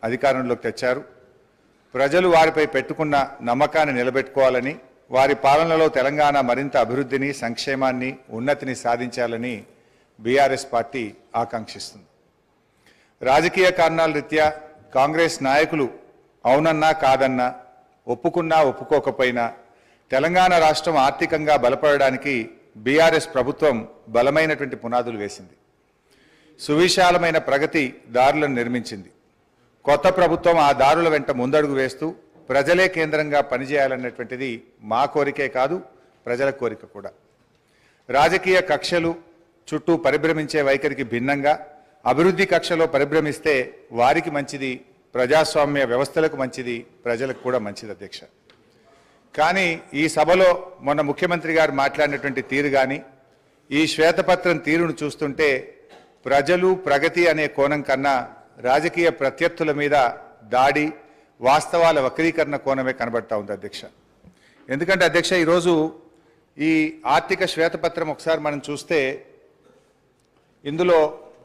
అధికారంలోకి తెచ్చారు ప్రజలు వారిపై పెట్టుకున్న నమ్మకాన్ని నిలబెట్టుకోవాలని వారి పాలనలో తెలంగాణ మరింత అభివృద్ధిని సంక్షేమాన్ని ఉన్నతిని సాధించాలని బీఆర్ఎస్ పార్టీ ఆకాంక్షిస్తుంది రాజకీయ కారణాల రీత్యా కాంగ్రెస్ నాయకులు అవునన్నా కాదన్నా ఒప్పుకున్నా ఒప్పుకోకపోయినా తెలంగాణ రాష్ట్రం ఆర్థికంగా బలపడడానికి బీఆర్ఎస్ ప్రభుత్వం బలమైనటువంటి పునాదులు వేసింది సువిశాలమైన ప్రగతి దారులను నిర్మించింది కొత్త ప్రభుత్వం ఆ దారుల వెంట ముందడుగు వేస్తూ ప్రజలే కేంద్రంగా పనిచేయాలన్నటువంటిది మా కోరికే కాదు ప్రజల కోరిక కూడా రాజకీయ కక్షలు చుట్టూ పరిభ్రమించే వైఖరికి భిన్నంగా అభివృద్ధి కక్షలో పరిభ్రమిస్తే వారికి మంచిది ప్రజాస్వామ్య వ్యవస్థలకు మంచిది ప్రజలకు కూడా మంచిది అధ్యక్ష కానీ ఈ సభలో మొన్న ముఖ్యమంత్రి గారు మాట్లాడినటువంటి తీరు కానీ ఈ శ్వేతపత్రం తీరును చూస్తుంటే ప్రజలు ప్రగతి అనే కోణం కన్నా రాజకీయ ప్రత్యర్థుల మీద దాడి వాస్తవాల వక్రీకరణ కోణమే కనబడతా ఉంది అధ్యక్ష ఎందుకంటే అధ్యక్ష ఈరోజు ఈ ఆర్థిక శ్వేతపత్రం ఒకసారి మనం చూస్తే ఇందులో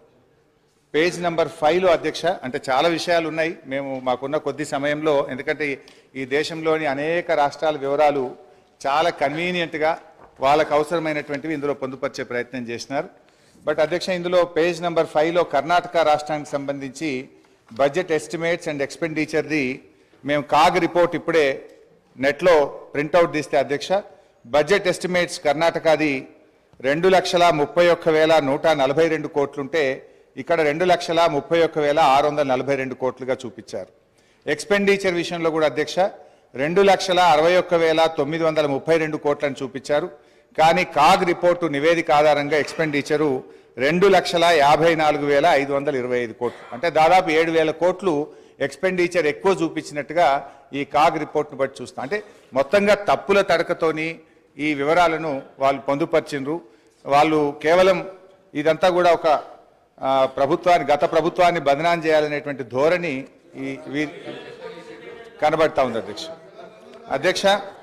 పేజ్ నెంబర్ ఫైవ్లో అధ్యక్ష అంటే చాలా విషయాలు ఉన్నాయి మేము మాకున్న కొద్ది సమయంలో ఎందుకంటే ఈ- ఈ దేశంలోని అనేక రాష్ట్రాల వివరాలు చాలా కన్వీనియంట్గా వాళ్ళకు అవసరమైనటువంటివి ఇందులో పొందుపరిచే ప్రయత్నం చేసినారు బట్ అధ్యక్ష ఇందులో పేజ్ నెంబర్ ఫైవ్లో కర్ణాటక రాష్ట్రానికి సంబంధించి బడ్జెట్ ఎస్టిమేట్స్ అండ్ ఎక్స్పెండిచర్ది మేము కాగ్ రిపోర్ట్ ఇప్పుడే నెట్లో ప్రింట్అవుట్ తీస్తే అధ్యక్ష బడ్జెట్ ఎస్టిమేట్స్ కర్ణాటకది రెండు లక్షల ముప్పై ఒక్క వేల నూట నలభై రెండు కోట్లుంటే ఇక్కడ రెండు లక్షల ముప్పై ఒక్క వేల ఆరు వందల నలభై రెండు కోట్లుగా చూపించారు ఎక్స్పెండిచర్ విషయంలో కూడా అధ్యక్ష రెండు లక్షల అరవై ఒక్క వేల తొమ్మిది వందల ముప్పై రెండు కోట్లను చూపించారు కానీ కాగ్ రిపోర్టు నివేదిక ఆధారంగా ఎక్స్పెండిచరు రెండు లక్షల యాభై నాలుగు వేల ఐదు వందల ఇరవై ఐదు కోట్లు అంటే దాదాపు ఏడు వేల కోట్లు ఎక్స్పెండిచర్ ఎక్కువ చూపించినట్టుగా ఈ కాగ్ రిపోర్ట్ను బట్టి చూస్తాం అంటే మొత్తంగా తప్పుల తడకతోని ఈ వివరాలను వాళ్ళు పొందుపరిచిండ్రు వాళ్ళు కేవలం ఇదంతా కూడా ఒక ఆ, ప్రభుత్వాన్ని గత ప్రభుత్వాన్ని బదనాం చేయాలనేటువంటి ధోరణి ఈ వీ- కనబడతా ఉంది అధ్యక్ష అధ్యక్ష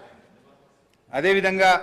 అదేవిధంగా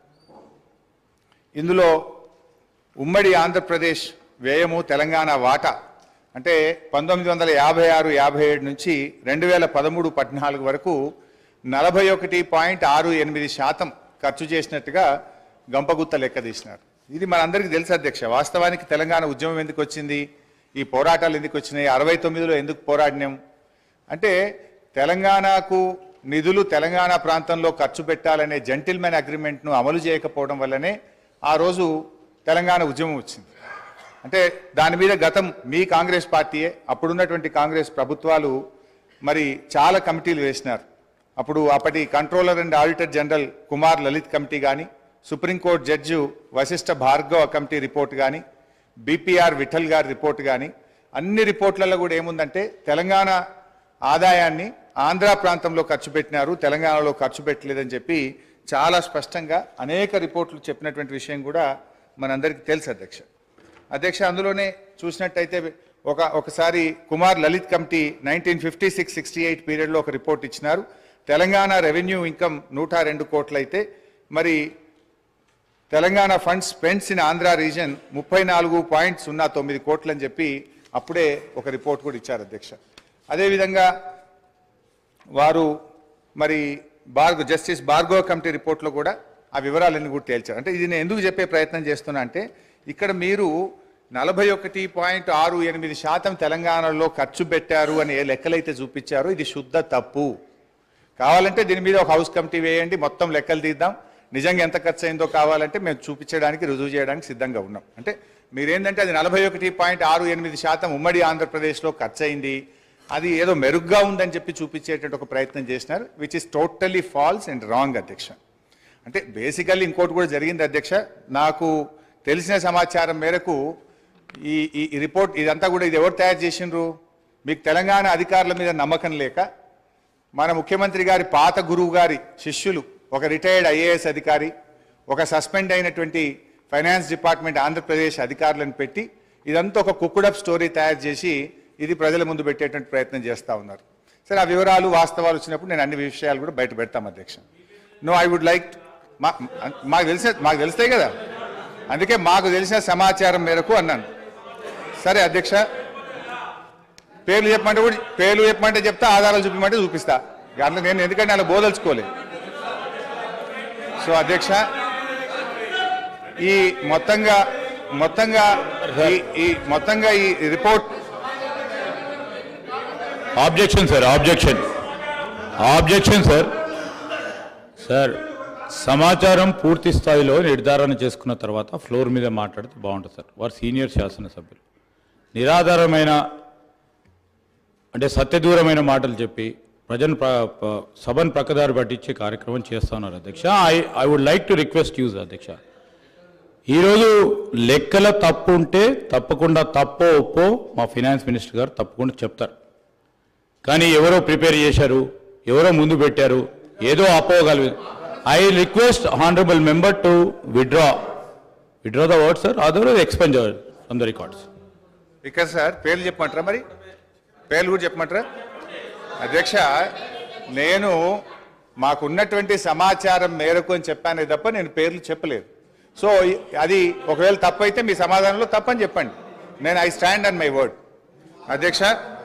ఇందులో ఉమ్మడి ఆంధ్రప్రదేశ్ వ్యయము తెలంగాణ వాటా అంటే పంతొమ్మిది వందల యాభై ఆరు యాభై ఏడు నుంచి రెండు వేల పదమూడు పద్నాలుగు వరకు నలభై ఒకటి పాయింట్ ఆరు ఎనిమిది శాతం ఖర్చు చేసినట్టుగా గంపగుత్త లెక్క తీసినారు ఇది మనందరికీ తెలుసు అధ్యక్ష వాస్తవానికి తెలంగాణ ఉద్యమం ఎందుకు వచ్చింది ఈ పోరాటాలు ఎందుకు వచ్చినాయి అరవై తొమ్మిదిలో ఎందుకు పోరాడినాం అంటే తెలంగాణకు నిధులు తెలంగాణ ప్రాంతంలో ఖర్చు పెట్టాలనే జెంటిల్మెన్ అగ్రిమెంట్ను అమలు చేయకపోవడం వల్లనే ఆ రోజు తెలంగాణ ఉద్యమం వచ్చింది అంటే దాని మీద గతం మీ కాంగ్రెస్ పార్టీయే అప్పుడున్నటువంటి కాంగ్రెస్ ప్రభుత్వాలు మరి చాలా కమిటీలు వేసినారు అప్పుడు అప్పటి controller and auditor general Kumar Lalit committee కానీ supreme court judge Vashishtha Bhargava committee report కానీ బీపీఆర్ విఠల్ గారి రిపోర్ట్ కానీ అన్ని రిపోర్ట్లలో కూడా ఏముందంటే తెలంగాణ ఆదాయాన్ని ఆంధ్ర ప్రాంతంలో ఖర్చు పెట్టినారు తెలంగాణలో ఖర్చు పెట్టలేదని చెప్పి చాలా స్పష్టంగా అనేక రిపోర్ట్లు చెప్పినటువంటి విషయం కూడా మనందరికీ తెలుసు అధ్యక్ష అధ్యక్ష అందులోనే చూసినట్టయితే ఒక ఒకసారి Kumar Lalit committee nineteen fifty six sixty eight పీరియడ్లో ఒక రిపోర్ట్ ఇచ్చినారు తెలంగాణ రెవెన్యూ ఇన్కమ్ నూట రెండు కోట్లయితే మరి Telangana funds spends in Andhra region ముప్పై నాలుగు పాయింట్ సున్నా తొమ్మిది కోట్లు అని చెప్పి అప్పుడే ఒక రిపోర్ట్ కూడా ఇచ్చారు అధ్యక్ష అదేవిధంగా వారు మరి భార్గో జస్టిస్ భార్గవ కమిటీ రిపోర్ట్లో కూడా ఆ వివరాలన్నీ కూడా తేల్చారు అంటే ఇది నేను ఎందుకు చెప్పే ప్రయత్నం చేస్తున్నా అంటే ఇక్కడ మీరు నలభై ఒకటి పాయింట్ ఆరు ఎనిమిది శాతం తెలంగాణలో ఖర్చు పెట్టారు అని ఏ లెక్కలైతే చూపించారో ఇది శుద్ధ తప్పు కావాలంటే దీని మీద ఒక హౌస్ కమిటీ వేయండి మొత్తం లెక్కలు తీద్దాం నిజంగా ఎంత ఖర్చు అయిందో కావాలంటే మేము చూపించడానికి రుజువు చేయడానికి సిద్ధంగా ఉన్నాం అంటే మీరేంటంటే అది నలభై ఒకటి పాయింట్ ఆరు ఎనిమిది శాతం ఉమ్మడి ఆంధ్రప్రదేశ్లో ఖర్చు అయింది అది ఏదో మెరుగ్గా ఉందని చెప్పి చూపించేటట్టు ఒక ప్రయత్నం చేసినారు which is totally false and wrong అధ్యక్ష అంటే బేసికల్లీ ఇంకోటి కూడా జరిగింది అధ్యక్ష నాకు తెలిసిన సమాచారం మేరకు ఈ ఈ ఈ రిపోర్ట్ ఇదంతా కూడా ఇది ఎవరు తయారు చేసిండ్రు మీకు తెలంగాణ అధికారుల మీద నమ్మకం లేక మన ముఖ్యమంత్రి గారి పాత గురువు గారి శిష్యులు ఒక రిటైర్డ్ ఐఏఎస్ అధికారి ఒక సస్పెండ్ అయినటువంటి ఫైనాన్స్ డిపార్ట్మెంట్ ఆంధ్రప్రదేశ్ అధికారులను పెట్టి ఇదంతా ఒక కుక్కుడప్ స్టోరీ తయారు చేసి ఇది ప్రజల ముందు పెట్టేటువంటి ప్రయత్నం చేస్తూ ఉన్నారు సరే ఆ వివరాలు వాస్తవాలు వచ్చినప్పుడు నేను అన్ని విషయాలు కూడా బయట పెడతాం అధ్యక్ష నో ఐ వుడ్ లైక్ మా మాకు తెలిసే మాకు తెలుస్తాయి కదా అందుకే మాకు తెలిసిన సమాచారం మేరకు అన్నాను సరే అధ్యక్ష పేర్లు చెప్పమంటే కూడా పేర్లు చెప్పమంటే చెప్తా ఆధారాలు చూపించమంటే చూపిస్తా అట్లా నేను ఎందుకంటే అలా బోదలుచుకోలేదు సో అధ్యక్ష ఈ మొత్తంగా మొత్తంగా ఈ- ఈ మొత్తంగా ఈ report objection sir objection objection sir sir సమాచారం పూర్తి స్థాయిలో నిర్ధారణ చేసుకున్న తర్వాత ఫ్లోర్ మీద మాట్లాడితే బాగుంటుంది సార్ వారు సీనియర్ శాసనసభ్యులు నిరాధారమైన అంటే సత్యదూరమైన మాటలు చెప్పి ప్రజను ప్ర- ప- సభను ప్రక్కదారి పట్టించే కార్యక్రమం చేస్తున్నారు అధ్యక్ష I I would like to request use అధ్యక్ష ఈరోజు లెక్కల తప్పు ఉంటే తప్పకుండా తప్పో ఒప్పో మా ఫినాన్స్ మినిస్టర్ గారు తప్పకుండా చెప్తారు కానీ ఎవరో ప్రిపేర్ చేశారు ఎవరో ముందు పెట్టారు ఏదో అపోగలదు I request honourable member to withdraw withdraw the word sir other expunge from the records ఇక్కడ సార్ పేర్లు చెప్పమంటారా మరి పేర్లు కూడా చెప్పమంటారా అధ్యక్ష నేను మాకున్నటువంటి సమాచారం మేరకు అని చెప్పానే తప్ప నేను పేర్లు చెప్పలేదు సో ఇ- అది ఒకవేళ తప్పు అయితే మీ సమాధానంలో తప్పని చెప్పండి నేను I stand on my word అధ్యక్ష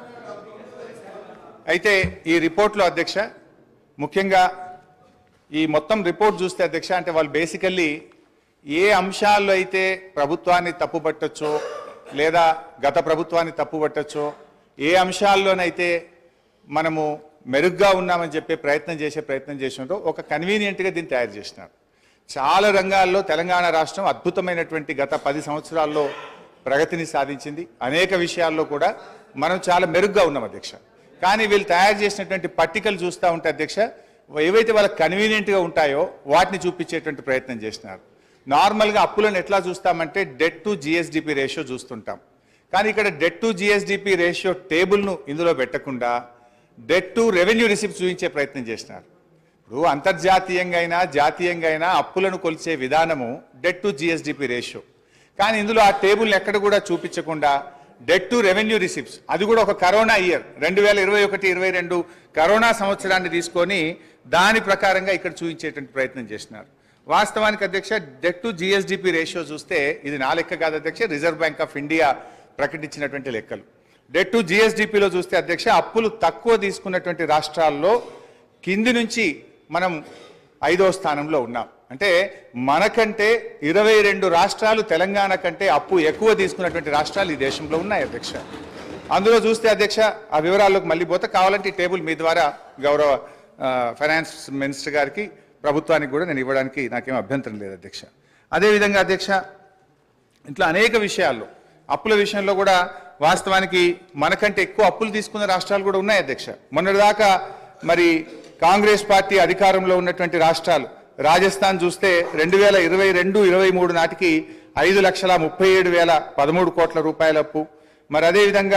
అయితే ఈ రిపోర్ట్లో అధ్యక్ష ముఖ్యంగా ఈ మొత్తం రిపోర్ట్ చూస్తే అధ్యక్ష అంటే వాళ్ళు బేసికల్లీ ఏ అంశాల్లో అయితే ప్రభుత్వాన్ని తప్పుపట్టచ్చో లేదా గత ప్రభుత్వాన్ని తప్పుపట్టచ్చో ఏ అంశాల్లోనైతే మనము మెరుగ్గా ఉన్నామని చెప్పే ప్రయత్నం చేసే ప్రయత్నం చేసినారో ఒక కన్వీనియంట్గా దీన్ని తయారు చేసినారు చాలా రంగాల్లో తెలంగాణ రాష్ట్రం అద్భుతమైనటువంటి గత పది సంవత్సరాల్లో ప్రగతిని సాధించింది అనేక విషయాల్లో కూడా మనం చాలా మెరుగ్గా ఉన్నాం అధ్యక్ష కానీ వీళ్ళు తయారు చేసినటువంటి పట్టికలు చూస్తూ ఉంటే అధ్యక్ష ఏవైతే వాళ్ళకి కన్వీనియంట్గా ఉంటాయో వాటిని చూపించేటువంటి ప్రయత్నం చేసినారు నార్మల్గా అప్పులను ఎట్లా చూస్తామంటే డెట్ టు జిఎస్డిపి రేషియో చూస్తుంటాం కానీ ఇక్కడ డెట్ టు జిఎస్డిపి రేషియో టేబుల్ను ఇందులో పెట్టకుండా డెట్ టు రెవెన్యూ రిసిప్ట్ చూపించే ప్రయత్నం చేసినారు ఇప్పుడు అంతర్జాతీయంగా అయినా జాతీయంగా అయినా అప్పులను కొలిచే విధానము డెట్ టు జిఎస్డిపి రేషియో కానీ ఇందులో ఆ టేబుల్ ఎక్కడ కూడా చూపించకుండా డెట్ టు రెవెన్యూ రిసిప్ట్స్ అది కూడా ఒక కరోనా ఇయర్ రెండు వేల ఇరవై ఒకటి ఇరవై రెండు కరోనా సంవత్సరాన్ని తీసుకొని దాని ప్రకారంగా ఇక్కడ చూపించేటువంటి ప్రయత్నం చేసినారు వాస్తవానికి అధ్యక్ష డెట్ టు జిఎస్డిపి రేషియో చూస్తే ఇది నా లెక్క కాదు అధ్యక్ష రిజర్వ్ బ్యాంక్ ఆఫ్ ఇండియా ప్రకటించినటువంటి లెక్కలు డెట్ టు జిఎస్డిపిలో చూస్తే అధ్యక్ష అప్పులు తక్కువ తీసుకున్నటువంటి రాష్ట్రాల్లో కింది నుంచి మనం ఐదో స్థానంలో ఉన్నాం అంటే మనకంటే ఇరవై రెండు రాష్ట్రాలు తెలంగాణ కంటే అప్పు ఎక్కువ తీసుకున్నటువంటి రాష్ట్రాలు ఈ దేశంలో ఉన్నాయి అధ్యక్ష అందులో చూస్తే అధ్యక్ష ఆ వివరాల్లోకి మళ్ళీ పోతే కావాలంటే ఈ టేబుల్ మీ ద్వారా గౌరవ ఆ, ఫైనాన్స్ మినిస్టర్ గారికి ప్రభుత్వానికి కూడా నేను ఇవ్వడానికి నాకేం అభ్యంతరం లేదు అధ్యక్ష అదేవిధంగా అధ్యక్ష ఇట్లా అనేక విషయాల్లో అప్పుల విషయంలో కూడా వాస్తవానికి మనకంటే ఎక్కువ అప్పులు తీసుకున్న రాష్ట్రాలు కూడా ఉన్నాయి అధ్యక్ష మొన్నటిదాకా మరి కాంగ్రెస్ పార్టీ అధికారంలో ఉన్నటువంటి రాష్ట్రాలు రాజస్థాన్ చూస్తే రెండు వేల ఇరవై రెండు ఇరవై మూడు నాటికి ఐదు లక్షల ముప్పై ఏడు వేల పదమూడు కోట్ల రూపాయల అప్పు మరి అదేవిధంగా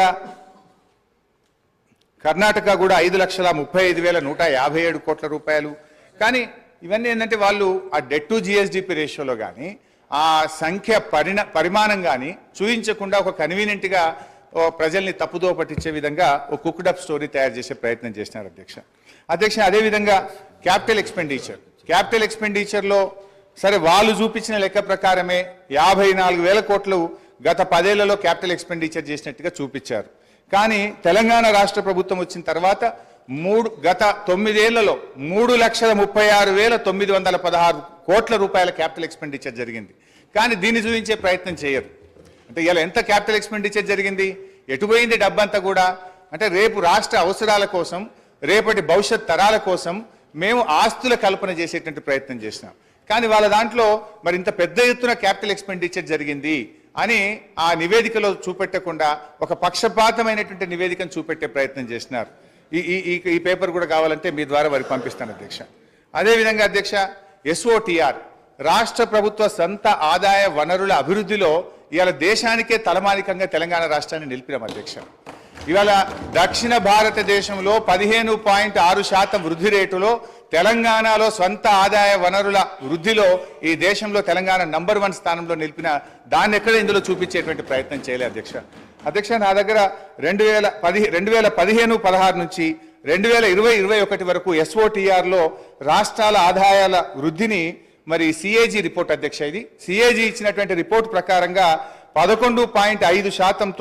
కర్ణాటక కూడా ఐదు లక్షల ముప్పై ఐదు వేల నూట యాభై ఏడు కోట్ల రూపాయలు కానీ ఇవన్నీ ఏంటంటే వాళ్ళు ఆ డెట్ టు జిఎస్డిపి రేషియోలో కానీ ఆ సంఖ్య పరిణ పరిమాణం కానీ చూయించకుండా ఒక కన్వీనియంట్గా ఓ ప్రజల్ని తప్పుదో పట్టించే విధంగా ఒక కుక్డప్ స్టోరీ తయారు చేసే ప్రయత్నం చేసినారు అధ్యక్ష అధ్యక్ష అదేవిధంగా క్యాపిటల్ ఎక్స్పెండిచర్ క్యాపిటల్ ఎక్స్పెండిచర్లో సరే వాళ్ళు చూపించిన లెక్క ప్రకారమే యాభై నాలుగు వేల కోట్లు గత పదేళ్లలో క్యాపిటల్ ఎక్స్పెండిచర్ చేసినట్టుగా చూపించారు కానీ తెలంగాణ రాష్ట్ర ప్రభుత్వం వచ్చిన తర్వాత మూడు గత తొమ్మిదేళ్లలో మూడు లక్షల ముప్పై ఆరు వేల తొమ్మిది వందల పదహారు కోట్ల రూపాయల క్యాపిటల్ ఎక్స్పెండిచర్ జరిగింది కానీ దీన్ని చూపించే ప్రయత్నం చేయరు అంటే ఇలా ఎంత క్యాపిటల్ ఎక్స్పెండిచర్ జరిగింది ఎటుపోయింది డబ్బంతా కూడా అంటే రేపు రాష్ట్ర అవసరాల కోసం రేపటి భవిష్యత్ తరాల కోసం మేము ఆస్తుల కల్పన చేసేటువంటి ప్రయత్నం చేసినాం కానీ వాళ్ళ దాంట్లో మరి ఇంత పెద్ద ఎత్తున క్యాపిటల్ ఎక్స్పెండిచర్ జరిగింది అని ఆ నివేదికలో చూపెట్టకుండా ఒక పక్షపాతమైనటువంటి నివేదికను చూపెట్టే ప్రయత్నం చేసినారు ఈ ఈ ఈ- ఈ పేపర్ కూడా కావాలంటే మీ ద్వారా వారికి పంపిస్తాను అధ్యక్ష అదేవిధంగా అధ్యక్ష ఎస్ఓటిఆర్ రాష్ట్ర ప్రభుత్వ సొంత ఆదాయ వనరుల అభివృద్ధిలో ఇవాళ దేశానికే తలమానికంగా తెలంగాణ రాష్ట్రాన్ని నిలిపినాం అధ్యక్ష ఇవాళ దక్షిణ భారతదేశంలో పదిహేను పాయింట్ ఆరు శాతం వృద్ధి రేటులో తెలంగాణలో స్వంత ఆదాయ వనరుల వృద్ధిలో ఈ దేశంలో తెలంగాణ నంబర్ వన్ స్థానంలో నిలిపిన దాన్ని ఎక్కడ ఇందులో చూపించేటువంటి ప్రయత్నం చేయలే అధ్యక్ష అధ్యక్ష నా దగ్గర రెండు వేల పది రెండు వేల పదిహేను పదహారు నుంచి రెండు వేల ఇరవై ఇరవై ఒకటి వరకు ఎస్ఓటిఆర్లో రాష్ట్రాల ఆదాయాల వృద్ధిని మరి సిఏజీ రిపోర్ట్ అధ్యక్ష ఇది సిఏజీ ఇచ్చినటువంటి రిపోర్ట్ ప్రకారంగా పదకొండు పాయింట్ ఐదు శాతంతో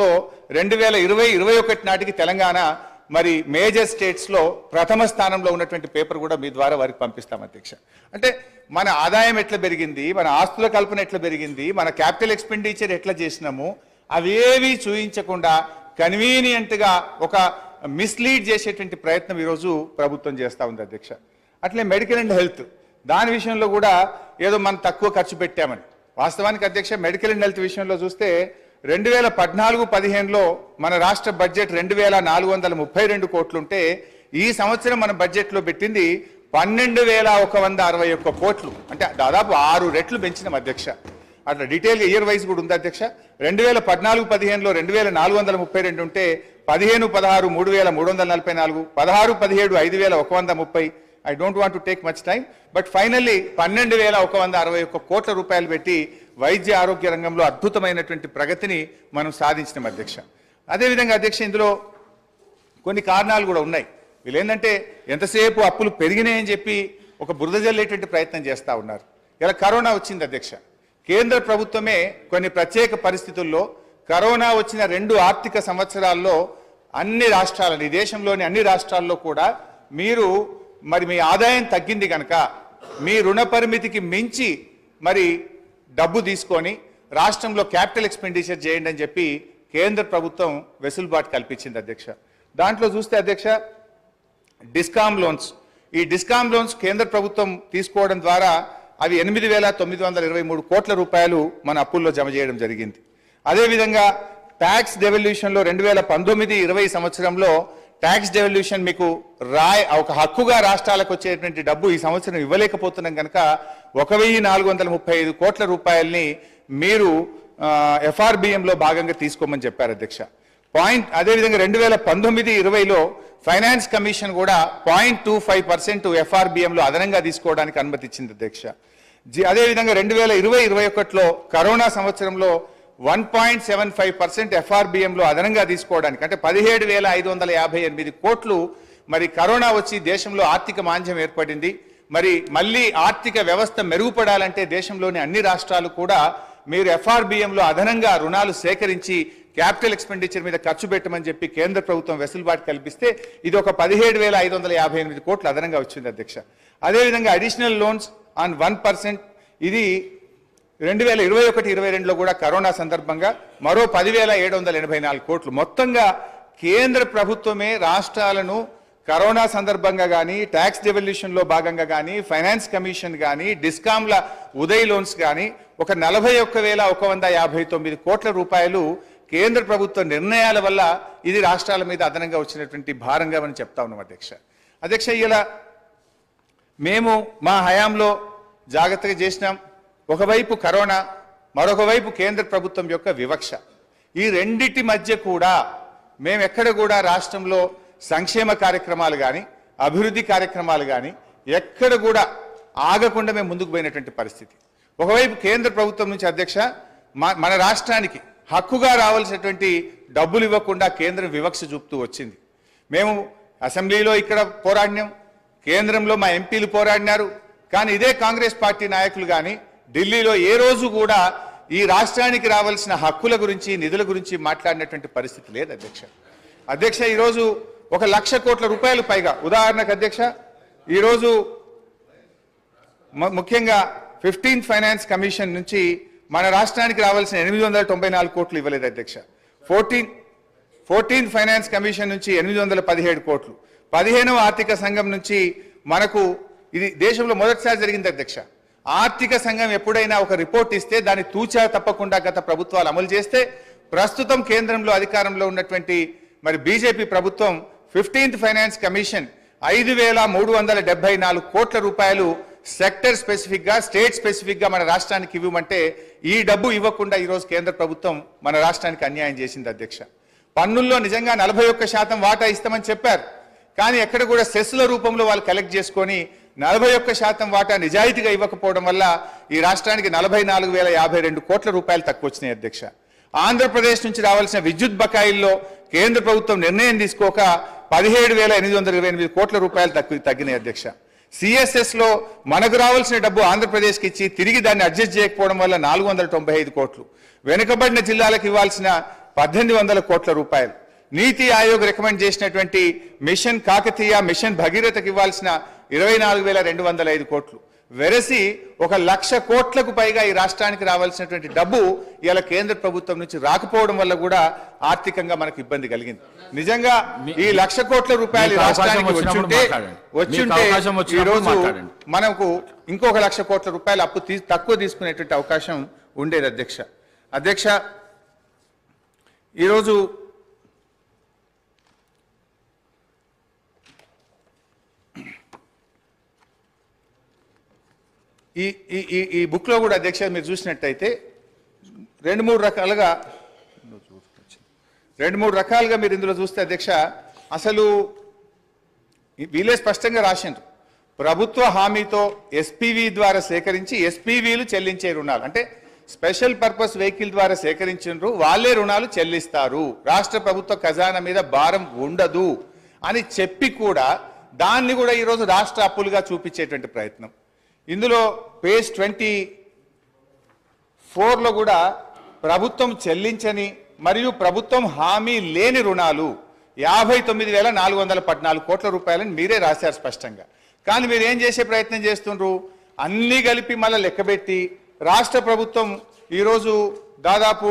రెండు వేల ఇరవై ఇరవై ఒకటి నాటికి తెలంగాణ మరి మేజర్ స్టేట్స్ లో ప్రథమ స్థానంలో ఉన్నటువంటి పేపర్ కూడా మీ ద్వారా వారికి పంపిస్తాం అధ్యక్ష అంటే మన ఆదాయం ఎట్లా పెరిగింది మన ఆస్తుల కల్పన ఎట్లా పెరిగింది మన క్యాపిటల్ ఎక్స్పెండిచర్ ఎట్లా చేసినాము అవేవి చూయించకుండా కన్వీనియంట్ గా ఒక మిస్లీడ్ చేసేటువంటి ప్రయత్నం ఈరోజు ప్రభుత్వం చేస్తా ఉంది అధ్యక్ష అట్లే మెడికల్ అండ్ హెల్త్ దాని విషయంలో కూడా ఏదో మనం తక్కువ ఖర్చు పెట్టామని వాస్తవానికి అధ్యక్ష మెడికల్ అండ్ హెల్త్ విషయంలో చూస్తే రెండు వేల పద్నాలుగు పదిహేనులో మన రాష్ట్ర బడ్జెట్ రెండు వేల నాలుగు వందల ముప్పై రెండు కోట్లుంటే ఈ సంవత్సరం మన బడ్జెట్లో పెట్టింది పన్నెండు వేల ఒక వంద అరవై ఒక్క కోట్లు అంటే దాదాపు ఆరు రెట్లు పెంచిన అధ్యక్ష అట్లా డీటెయిల్ ఇయర్ వైజ్ కూడా ఉంది అధ్యక్ష రెండు వేల పద్నాలుగు పదిహేనులో రెండు వేల నాలుగు వందల ముప్పై రెండు ఉంటే పదిహేను పదహారు మూడు వేల మూడు వందల నలభై నాలుగు పదహారు పదిహేడు ఐదు వేల ఒక వంద ముప్పై I don't want to take much time but finally పన్నెండు వేల ఒక వంద అరవై ఒక్క కోట్ల రూపాయలు పెట్టి వైద్య ఆరోగ్య రంగంలో అద్భుతమైనటువంటి ప్రగతిని మనం సాధించిన అధ్యక్ష అదేవిధంగా అధ్యక్ష ఇందులో కొన్ని కారణాలు కూడా ఉన్నాయి వీళ్ళు ఏంటంటే ఎంతసేపు అప్పులు పెరిగినాయని చెప్పి ఒక బురద జల్లేటువంటి ప్రయత్నం చేస్తూ ఉన్నారు ఇలా కరోనా వచ్చింది అధ్యక్ష కేంద్ర ప్రభుత్వమే కొన్ని ప్రత్యేక పరిస్థితుల్లో కరోనా వచ్చిన రెండు ఆర్థిక సంవత్సరాల్లో అన్ని రాష్ట్రాలని ఈ దేశంలోని అన్ని రాష్ట్రాల్లో కూడా మీరు మరి మీ ఆదాయం తగ్గింది కనుక మీ రుణ పరిమితికి మించి మరి డబ్బు తీసుకొని రాష్ట్రంలో క్యాపిటల్ ఎక్స్పెండిచర్ చేయండి అని చెప్పి కేంద్ర ప్రభుత్వం వెసులుబాటు కల్పించింది అధ్యక్ష దాంట్లో చూస్తే అధ్యక్ష డిస్కామ్ లోన్స్ ఈ డిస్కామ్ లోన్స్ కేంద్ర ప్రభుత్వం తీసుకోవడం ద్వారా అవి ఎనిమిది వేల తొమ్మిది వందల ఇరవై మూడు కోట్ల రూపాయలు మన అప్పుల్లో జమ చేయడం జరిగింది అదేవిధంగా ట్యాక్స్ డెవల్యూషన్లో రెండు వేల పంతొమ్మిది ఇరవై సంవత్సరంలో ట్యాక్స్ డెవల్యూషన్ మీకు రాయ్ ఒక హక్కుగా రాష్ట్రాలకు వచ్చేటువంటి డబ్బు ఈ సంవత్సరం ఇవ్వలేకపోతున్నాం కనుక ఒక వెయ్యి నాలుగు వందల ముప్పై ఐదు కోట్ల రూపాయల్ని మీరు ఎఫ్ఆర్బిఎంలో భాగంగా తీసుకోమని చెప్పారు అధ్యక్ష పాయింట్ అదేవిధంగా రెండు వేల పంతొమ్మిది ఇరవైలో ఫైనాన్స్ కమిషన్ కూడా పాయింట్ టూ ఫైవ్ పర్సెంట్ ఎఫ్ఆర్బిఎంలో అదనంగా తీసుకోవడానికి అనుమతి ఇచ్చింది అధ్యక్ష జి- అదేవిధంగా రెండు వేల ఇరవై ఇరవై ఒకటిలో కరోనా సంవత్సరంలో one point seven five percent ఎఫ్ఆర్బిఎంలో అదనంగా తీసుకోవడానికి అంటే పదిహేడు వేల ఐదు వందల యాభై ఎనిమిది కోట్లు మరి కరోనా వచ్చి దేశంలో ఆర్థిక మాంద్యం ఏర్పడింది మరి మళ్ళీ ఆర్థిక వ్యవస్థ మెరుగుపడాలంటే దేశంలోని అన్ని రాష్ట్రాలు కూడా మీరు ఎఫ్ఆర్బిఎంలో అదనంగా రుణాలు సేకరించి క్యాపిటల్ ఎక్స్పెండిచర్ మీద ఖర్చు పెట్టమని చెప్పి కేంద్ర ప్రభుత్వం వెసులుబాటు కల్పిస్తే ఇది ఒక పదిహేడు వేల ఐదు వందల యాభై ఎనిమిది కోట్లు అదనంగా వచ్చింది అధ్యక్ష అదేవిధంగా additional loans on one percent ఇది రెండు వేల ఇరవై ఒకటి ఇరవై రెండులో కూడా కరోనా సందర్భంగా మరో పదివేల ఏడు వందల ఎనభై నాలుగు కోట్లు మొత్తంగా కేంద్ర ప్రభుత్వమే రాష్ట్రాలను కరోనా సందర్భంగా కానీ ట్యాక్స్ డెవల్యూషన్లో భాగంగా కానీ ఫైనాన్స్ కమిషన్ కానీ డిస్కామ్ల ఉదయ్ లోన్స్ కానీ ఒక నలభై ఒక్క వేల ఒక వంద యాభై తొమ్మిది కోట్ల రూపాయలు కేంద్ర ప్రభుత్వ నిర్ణయాల వల్ల ఇది రాష్ట్రాల మీద అదనంగా వచ్చినటువంటి భారంగా మనం చెప్తా ఉన్నాం అధ్యక్ష అధ్యక్ష ఇలా మేము మా హయాంలో జాగ్రత్తగా చేసినాం ఒకవైపు కరోనా మరొక వైపు కేంద్ర ప్రభుత్వం యొక్క వివక్ష ఈ రెండిటి మధ్య కూడా మేము ఎక్కడ కూడా రాష్ట్రంలో సంక్షేమ కార్యక్రమాలు కానీ అభివృద్ధి కార్యక్రమాలు కానీ ఎక్కడ కూడా ఆగకుండా మేము ముందుకు పోయినటువంటి పరిస్థితి ఒకవైపు కేంద్ర ప్రభుత్వం నుంచి అధ్యక్ష మా- మన రాష్ట్రానికి హక్కుగా రావాల్సినటువంటి డబ్బులు ఇవ్వకుండా కేంద్రం వివక్ష చూపుతూ వచ్చింది మేము అసెంబ్లీలో ఇక్కడ పోరాడినాం కేంద్రంలో మా ఎంపీలు పోరాడినారు కానీ ఇదే కాంగ్రెస్ పార్టీ నాయకులు కానీ ఢిల్లీలో ఏ రోజు కూడా ఈ రాష్ట్రానికి రావాల్సిన హక్కుల గురించి నిధుల గురించి మాట్లాడినటువంటి పరిస్థితి లేదు అధ్యక్ష అధ్యక్ష ఈరోజు ఒక లక్ష కోట్ల రూపాయలు పైగా ఉదాహరణకు అధ్యక్ష ఈరోజు మ- ముఖ్యంగా ఫిఫ్టీన్త్ ఫైనాన్స్ కమిషన్ నుంచి మన రాష్ట్రానికి రావాల్సిన ఎనిమిది వందల తొంభై నాలుగు కోట్లు ఇవ్వలేదు అధ్యక్ష ఫోర్టీన్ ఫోర్టీన్త్ ఫైనాన్స్ కమిషన్ నుంచి ఎనిమిది వందల పదిహేడు కోట్లు పదిహేనవ ఆర్థిక సంఘం నుంచి మనకు ఇది దేశంలో మొదటిసారి జరిగింది అధ్యక్ష ఆర్థిక సంఘం ఎప్పుడైనా ఒక రిపోర్ట్ ఇస్తే దాన్ని తూచా తప్పకుండా గత ప్రభుత్వాలు అమలు చేస్తే ప్రస్తుతం కేంద్రంలో అధికారంలో ఉన్నటువంటి మరి బీజేపీ ప్రభుత్వం ఫిఫ్టీన్త్ ఫైనాన్స్ కమిషన్ ఐదు వేల మూడు వందల డెబ్బై నాలుగు కోట్ల రూపాయలు సెక్టర్ స్పెసిఫిక్ గా స్టేట్ స్పెసిఫిక్ గా మన రాష్ట్రానికి ఇవ్వమంటే ఈ డబ్బు ఇవ్వకుండా ఈరోజు కేంద్ర ప్రభుత్వం మన రాష్ట్రానికి అన్యాయం చేసింది అధ్యక్ష పన్నుల్లో నిజంగా నలభై ఒక్క శాతం వాటా ఇస్తామని చెప్పారు కానీ ఎక్కడ కూడా సెస్ల రూపంలో వాళ్ళు కలెక్ట్ చేసుకొని నలభై ఒక్క శాతం వాటా నిజాయితీగా ఇవ్వకపోవడం వల్ల ఈ రాష్ట్రానికి నలభై నాలుగు వేల యాభై రెండు కోట్ల రూపాయలు తక్కువ వచ్చినాయి అధ్యక్ష ఆంధ్రప్రదేశ్ నుంచి రావాల్సిన విద్యుత్ బకాయిల్లో కేంద్ర ప్రభుత్వం నిర్ణయం తీసుకోక పదిహేడు వేల ఎనిమిది వందల ఇరవై ఎనిమిది కోట్ల రూపాయలు తక్కువ తగ్గినాయి అధ్యక్ష సిఎస్ఎస్ లో మనకు రావాల్సిన డబ్బు ఆంధ్రప్రదేశ్కి ఇచ్చి తిరిగి దాన్ని అడ్జస్ట్ చేయకపోవడం వల్ల నాలుగు వందల తొంభై ఐదు కోట్లు వెనుకబడిన జిల్లాలకు ఇవ్వాల్సిన పద్దెనిమిది వందల కోట్ల రూపాయలు నీతి ఆయోగ్ రికమెండ్ చేసినటువంటి మిషన్ కాకతీయ మిషన్ భగీరథకి ఇవ్వాల్సిన ఇరవై నాలుగు వేల రెండు వందల ఐదు కోట్లు వెరసి ఒక లక్ష కోట్లకు పైగా ఈ రాష్ట్రానికి రావాల్సినటువంటి డబ్బు ఇలా కేంద్ర ప్రభుత్వం నుంచి రాకపోవడం వల్ల కూడా ఆర్థికంగా మనకు ఇబ్బంది కలిగింది నిజంగా ఈ లక్ష కోట్ల రూపాయలు ఈ మీకు అవకాశం రాష్ట్రానికి వచ్చినప్పుడు వచ్చుంటే మాట్లాడండి. మీకు వచ్చుంటే అవకాశం ఈ వచ్చినప్పుడు రోజు మాట్లాడండి. మనకు ఇంకొక లక్ష కోట్ల రూపాయలు అప్పు తీ తక్కువ తీసుకునేటువంటి అవకాశం ఉండేది అధ్యక్ష అధ్యక్ష ఈరోజు ఈ ఈ ఈ ఈ బుక్లో కూడా అధ్యక్ష మీరు చూసినట్టయితే రెండు మూడు రకాలుగా రెండు మూడు రకాలుగా మీరు ఇందులో చూస్తే అధ్యక్ష అసలు ఈ- వీళ్ళే స్పష్టంగా రాసిండ్రు ప్రభుత్వ హామీతో ఎస్పీవి ద్వారా సేకరించి ఎస్పీవీలు చెల్లించే రుణాలు అంటే స్పెషల్ పర్పస్ వెహికల్ ద్వారా సేకరించిండ్రు వాళ్ళే రుణాలు చెల్లిస్తారు రాష్ట్ర ప్రభుత్వ ఖజానా మీద భారం ఉండదు అని చెప్పి కూడా దాన్ని కూడా ఈరోజు రాష్ట్ర అప్పులుగా చూపించేటువంటి ప్రయత్నం ఇందులో పేజ్ ట్వంటీ ఫోర్లో కూడా ప్రభుత్వం చెల్లించని మరియు ప్రభుత్వం హామీ లేని రుణాలు యాభై తొమ్మిది వేల నాలుగు వందల పద్నాలుగు కోట్ల రూపాయలని మీరే రాశారు స్పష్టంగా కానీ మీరు ఏం చేసే ప్రయత్నం చేస్తుండ్రు అన్నీ కలిపి మళ్ళీ లెక్కబెట్టి రాష్ట్ర ప్రభుత్వం ఈరోజు దాదాపు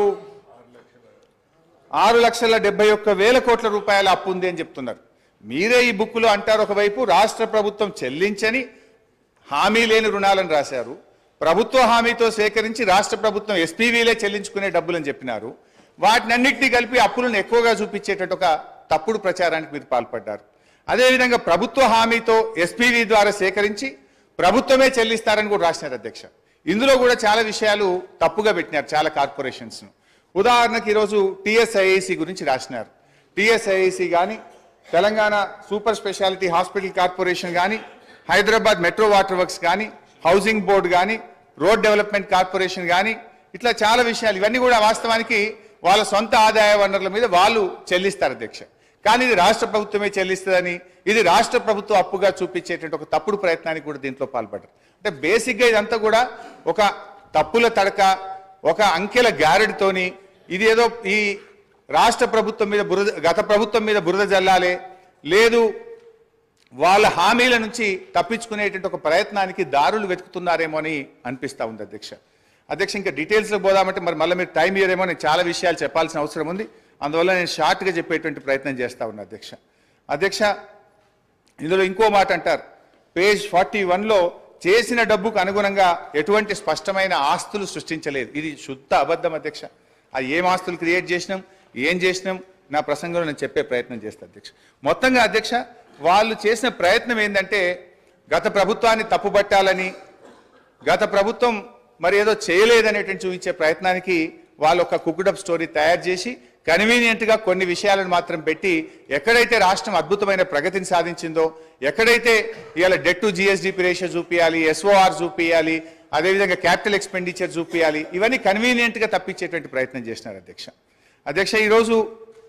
ఆరు లక్షల డెబ్బై ఒక్క వేల కోట్ల రూపాయల అప్పు ఉంది అని చెప్తున్నారు మీరే ఈ బుక్లో అంటారు ఒకవైపు రాష్ట్ర ప్రభుత్వం చెల్లించని హామీ లేని రుణాలను రాశారు ప్రభుత్వ హామీతో సేకరించి రాష్ట్ర ప్రభుత్వం ఎస్పీవీలే చెల్లించుకునే డబ్బులని చెప్పినారు వాటినన్నింటినీ కలిపి అప్పులను ఎక్కువగా చూపించేటట్టు ఒక తప్పుడు ప్రచారానికి మీరు పాల్పడ్డారు అదేవిధంగా ప్రభుత్వ హామీతో ఎస్పీవీ ద్వారా సేకరించి ప్రభుత్వమే చెల్లిస్తారని కూడా రాసినారు అధ్యక్ష ఇందులో కూడా చాలా విషయాలు తప్పుగా పెట్టినారు చాలా కార్పొరేషన్స్ను ఉదాహరణకి ఈరోజు టిఎస్ఐఐసి గురించి రాసినారు టిఎస్ఐఐసి కానీ Telangana super speciality hospital corporation కానీ హైదరాబాద్ మెట్రో వాటర్ వర్క్స్ కానీ హౌసింగ్ బోర్డు కానీ రోడ్ డెవలప్మెంట్ కార్పొరేషన్ కానీ ఇట్లా చాలా విషయాలు ఇవన్నీ కూడా వాస్తవానికి వాళ్ళ సొంత ఆదాయ వనరుల మీద వాళ్ళు చెల్లిస్తారు అధ్యక్ష కానీ ఇది రాష్ట్ర ప్రభుత్వమే చెల్లిస్తుందని ఇది రాష్ట్ర ప్రభుత్వం అప్పుగా చూపించేటువంటి ఒక తప్పుడు ప్రయత్నానికి కూడా దీంట్లో పాల్పడ్డారు అంటే బేసిక్గా ఇదంతా కూడా ఒక తప్పుల తడక ఒక అంకెల గారెడితోని ఇది ఏదో ఈ రాష్ట్ర ప్రభుత్వం మీద బురద గత ప్రభుత్వం మీద బురద జల్లాలే లేదు వాళ్ళ హామీల నుంచి తప్పించుకునేటువంటి ఒక ప్రయత్నానికి దారులు వెతుకుతున్నారేమో అని అనిపిస్తా ఉంది అధ్యక్ష అధ్యక్ష ఇంకా డీటెయిల్స్లో పోదామంటే మరి మళ్ళీ మీరు టైం ఇయ్యరేమో నేను చాలా విషయాలు చెప్పాల్సిన అవసరం ఉంది అందువల్ల నేను షార్ట్గా చెప్పేటువంటి ప్రయత్నం చేస్తా ఉన్నా అధ్యక్ష అధ్యక్ష ఇందులో ఇంకో మాట అంటారు పేజ్ ఫార్టీ వన్లో చేసిన డబ్బుకు అనుగుణంగా ఎటువంటి స్పష్టమైన ఆస్తులు సృష్టించలేదు ఇది శుద్ధ అబద్ధం అధ్యక్ష ఆ ఏం ఆస్తులు క్రియేట్ చేసినాం ఏం చేసినాం నా ప్రసంగంలో నేను చెప్పే ప్రయత్నం చేస్తాను అధ్యక్ష మొత్తంగా అధ్యక్ష వాళ్ళు చేసిన ప్రయత్నం ఏంటంటే గత ప్రభుత్వాన్ని తప్పుపట్టాలని గత ప్రభుత్వం మరి ఏదో చేయలేదనేటువంటి చూపించే ప్రయత్నానికి వాళ్ళు ఒక కుక్కుడప్ స్టోరీ తయారు చేసి కన్వీనియంట్ గా కొన్ని విషయాలను మాత్రం పెట్టి ఎక్కడైతే రాష్ట్రం అద్భుతమైన ప్రగతిని సాధించిందో ఎక్కడైతే ఇవాళ డెట్ టు జిఎస్డిపి రేషియో చూపించాలి ఎస్ఓఆర్ చూపించాలి అదేవిధంగా క్యాపిటల్ ఎక్స్పెండిచర్ చూపించాలి ఇవన్నీ కన్వీనియంట్ గా తప్పించేటువంటి ప్రయత్నం చేసినారు అధ్యక్ష అధ్యక్ష ఈరోజు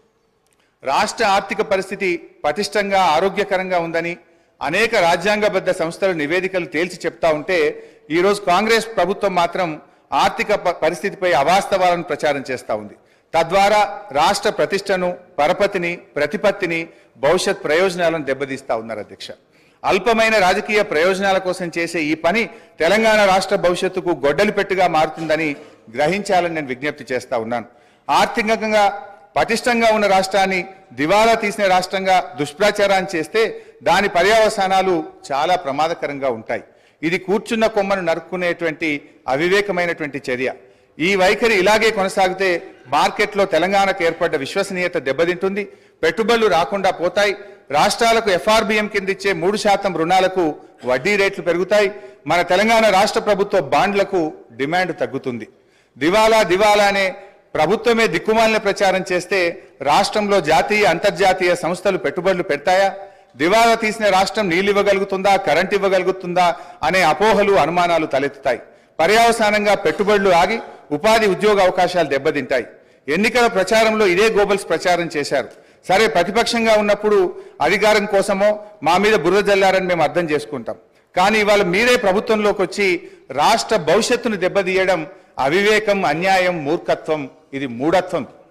రాష్ట్ర ఆర్థిక పరిస్థితి పటిష్టంగా ఆరోగ్యకరంగా ఉందని అనేక రాజ్యాంగబద్ధ సంస్థలు నివేదికలు తేల్చి చెప్తా ఉంటే ఈరోజు కాంగ్రెస్ ప్రభుత్వం మాత్రం ఆర్థిక ప- పరిస్థితిపై అవాస్తవాలను ప్రచారం చేస్తూ ఉంది తద్వారా రాష్ట్ర ప్రతిష్టను పరపతిని ప్రతిపత్తిని భవిష్యత్ ప్రయోజనాలను దెబ్బతీస్తా ఉన్నారు అధ్యక్ష అల్పమైన రాజకీయ ప్రయోజనాల కోసం చేసే ఈ పని తెలంగాణ రాష్ట్ర భవిష్యత్తుకు గొడ్డలి పెట్టుగా మారుతుందని గ్రహించాలని నేను విజ్ఞప్తి చేస్తా ఉన్నాను ఆర్థికంగా పటిష్టంగా ఉన్న రాష్ట్రాన్ని దివాలా తీసిన రాష్ట్రంగా దుష్ప్రచారాన్ని చేస్తే దాని పర్యవసానాలు చాలా ప్రమాదకరంగా ఉంటాయి ఇది కూర్చున్న కొమ్మను నరుక్కునేటువంటి అవివేకమైనటువంటి చర్య ఈ వైఖరి ఇలాగే కొనసాగితే మార్కెట్లో తెలంగాణకు ఏర్పడ్డ విశ్వసనీయత దెబ్బతింటుంది పెట్టుబడులు రాకుండా పోతాయి రాష్ట్రాలకు ఎఫ్ఆర్బిఎం కింద ఇచ్చే మూడు శాతం రుణాలకు వడ్డీ రేట్లు పెరుగుతాయి మన తెలంగాణ రాష్ట్ర ప్రభుత్వ బాండ్లకు డిమాండ్ తగ్గుతుంది దివాలా దివాలా అనే ప్రభుత్వమే దిక్కుమాలిన ప్రచారం చేస్తే రాష్ట్రంలో జాతీయ అంతర్జాతీయ సంస్థలు పెట్టుబడులు పెడతాయా దివాలా తీసిన రాష్ట్రం నీళ్ళు ఇవ్వగలుగుతుందా కరెంట్ ఇవ్వగలుగుతుందా అనే అపోహలు అనుమానాలు తలెత్తుతాయి పర్యవసానంగా పెట్టుబడులు ఆగి ఉపాధి ఉద్యోగ అవకాశాలు దెబ్బతింటాయి ఎన్నికల ప్రచారంలో ఇదే గోబల్స్ ప్రచారం చేశారు సరే ప్రతిపక్షంగా ఉన్నప్పుడు అధికారం కోసమో మా మీద బురద జల్లారని మేము అర్థం చేసుకుంటాం కానీ ఇవాళ మీరే ప్రభుత్వంలోకి వచ్చి రాష్ట్ర భవిష్యత్తును దెబ్బతీయడం అవివేకం అన్యాయం మూర్ఖత్వం ఇది మూఢత్వం